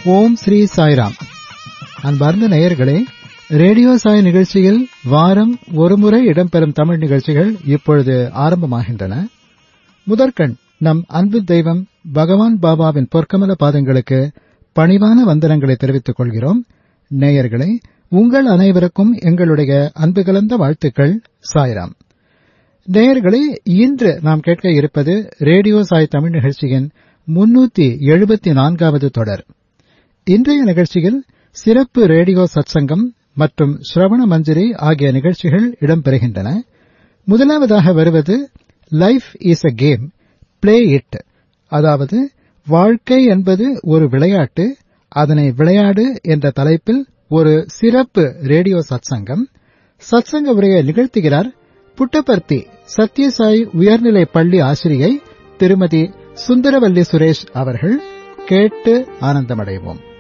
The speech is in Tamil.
ஓம் ஸ்ரீ சாய்ராம் அன்பார்ந்த நேயர்களே ரேடியோ சாய் நிகழ்ச்சியில் வாரம் ஒருமுறை இடம்பெறும் தமிழ் நிகழ்ச்சிகள் இப்பொழுது ஆரம்பமாகின்றன முதற்கண் நம் அன்பு தெய்வம் பகவான் பாபாவின் பொற்கமல பாதங்களுக்கு பணிவான வந்தனங்களை தெரிவித்துக் கொள்கிறோம் நேயர்களே உங்கள் அனைவருக்கும் எங்களுடைய அன்பு கலந்த வாழ்த்துக்கள் சாய்ராம் நேயர்களே இன்று நாம் கேட்க இருப்பது ரேடியோ சாய் தமிழ் நிகழ்ச்சியின் முன்னூத்தி எழுபத்தி நான்காவது தொடர் இன்றைய நிகழ்ச்சியில் சிறப்பு ரேடியோ சத்சங்கம் மற்றும் ஸ்ரவண மஞ்சரி ஆகிய நிகழ்ச்சிகள் இடம்பெறுகின்றன முதலாவதாக வருவது life is a game play it அதாவது வாழ்க்கை என்பது ஒரு விளையாட்டு அதனை விளையாடு என்ற தலைப்பில் ஒரு சிறப்பு ரேடியோ சத்சங்கம் சத்சங்க உரையை நிகழ்த்துகிறார் புட்டபர்த்தி சத்யசாய் உயர்நிலை பள்ளி ஆசிரியை திருமதி சுந்தரவல்லி சுரேஷ் அவர்கள் கேட்டு ஆனந்தமடைவோம்